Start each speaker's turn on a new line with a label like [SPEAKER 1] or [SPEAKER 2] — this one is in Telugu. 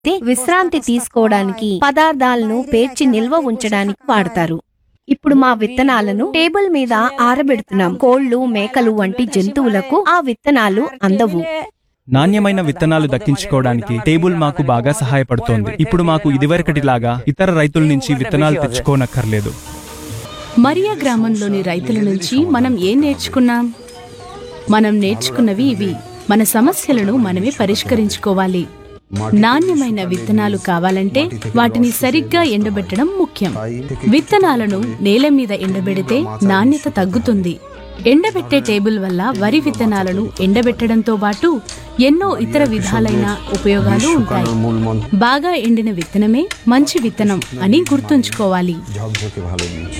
[SPEAKER 1] అయితే విశ్రాంతి తీసుకోవడానికి పదార్థాలను పేర్చి నిల్వ ఉంచడానికి వాడతారు ఇప్పుడు మా విత్తనాలను టేబుల్ మీద ఆరబెడుతున్నాం కోళ్లు మేకలు వంటి జంతువులకు ఆ విత్తనాలు అందవు
[SPEAKER 2] నాణ్యమైన విత్తనాలు దక్కించుకోవడానికి టేబుల్ మాకు బాగా సహాయపడుతోంది ఇప్పుడు మాకు ఇదివరకటిలాగా ఇతర రైతుల నుంచి విత్తనాలు తెచ్చుకోనక్కర్లేదు
[SPEAKER 3] మరియా గ్రామంలోని రైతుల నుంచి మనం ఏం నేర్చుకున్నాం మనం నేర్చుకున్నవి ఇవి మన సమస్యలను మనమే పరిష్కరించుకోవాలి నాణ్యమైన విత్తనాలు కావాలంటే వాటిని సరిగ్గా ఎండబెట్టడం ముఖ్యం విత్తనాలను నేల మీద ఎండబెడితే నాణ్యత తగ్గుతుంది ఎండబెట్టే టేబుల్ వల్ల వరి విత్తనాలను ఎండబెట్టడంతో పాటు ఎన్నో ఇతర విధాలైన ఉపయోగాలు ఉంటాయి బాగా ఎండిన విత్తనమే మంచి విత్తనం అని గుర్తుంచుకోవాలి
[SPEAKER 4] ঝকঝকে ভালো বীজ